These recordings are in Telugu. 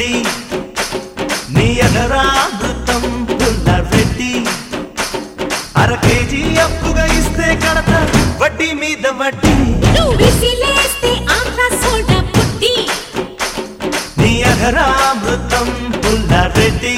రెడ్డి నీ అధరామృతం పుల్లారెడ్డి అర కేజీ అప్పుగా ఇస్తే కడత వడ్డీ మీద వడ్డీ నువ్వు విసిలేస్తే ఆంధ్ర సోడా పుట్టి నీ అధరామృతం పుల్లారెడ్డి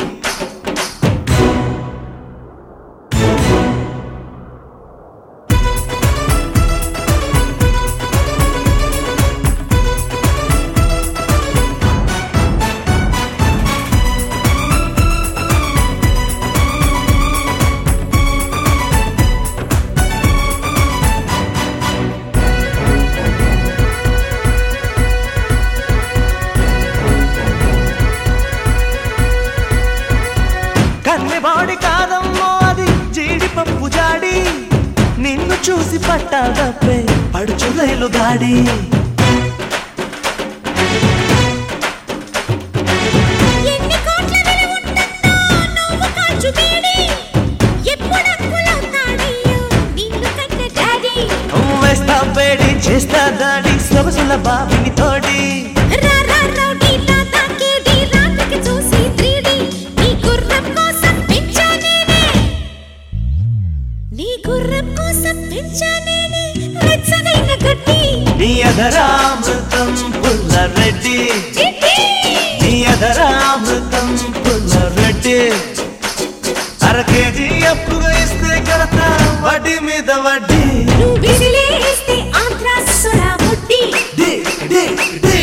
కన్నెవాడి కాదమ్మో అది జీడిపప్పు జాడి నిన్ను చూసి పట్టాదప్పే పడుచులైలు గాడి ఎన్ని కోట్ల విలువ ఉంటుందో నువ్వు కాచు బేడి ఎప్పుడు అక్కులవుతాడయ్యో నిన్ను కన్న డాడీ వేస్తా వేడి చేస్తా దాడి సొగసుల బాబిని తోడి రా రా రౌడీ తాతా కేడి రాత్రికి చూసి 3D నీ గుర్రం కోసం పెంచా నేనే నీ గుర్రం కోసం పెంచా నేనే వెచ్చనైన గడ్డి నీ అధరామృతం పుల్లరెడ్డి చిట్టి నీ అధరామృతం పుల్లరెడ్డి అర కేజీ అప్పుగా ఇస్తే కడత వడ్డీ మీద వడ్డీ నువ్వు విసిలేస్తే ఆంధ్ర సొడా ముట్టి డి, డి, డి.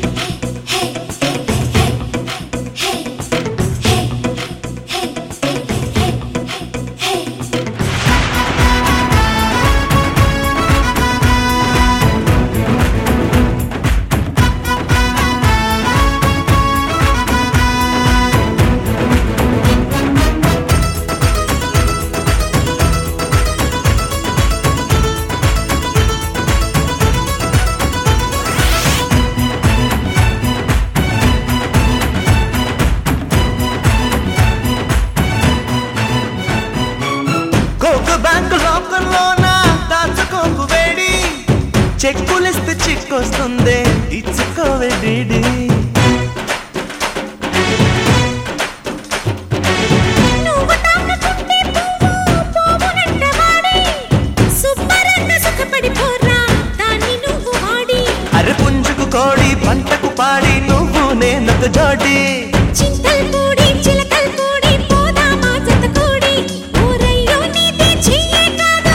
కోకు బ్యాంకు లోకంలోన దాచుకోకు వేడి చెక్కులిస్తే చిక్కొస్తుంది ఇచ్చుకోవే డీడీ నువ్వు తాకుతుంటే పువ్వు పువ్వునంట వాడి సుబ్బరన్న సుఖపడిపోరా దాన్ని నువ్వు వాడి అరే పుంజుకు కోడి పంటకు పాడి నువ్వు నేనొక జోడి చింతల్ పూడి చిలకల్ పూడి పోదామా జత కూడి ఊరయ్యో నీది చెయ్యే కాదు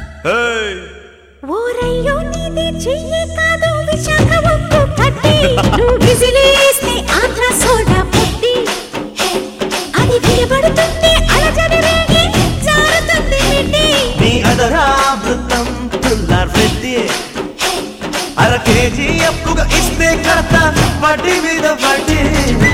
ఊరయ్యో నీది చెయ్యే కాదు విశాఖ ఉప్పు పట్టి నువ్వు విసిలేస్తే ఆంధ్ర సోడా పుట్టి అది వినబడుతుంది అలజడి రేగి జారుతుంది మిట్టి నీ అదరామృతం పుల్లారెడ్డి అర కేజీ అప్పుగా ఇస్తే కడత వడ్డీ మీద వడ్డీ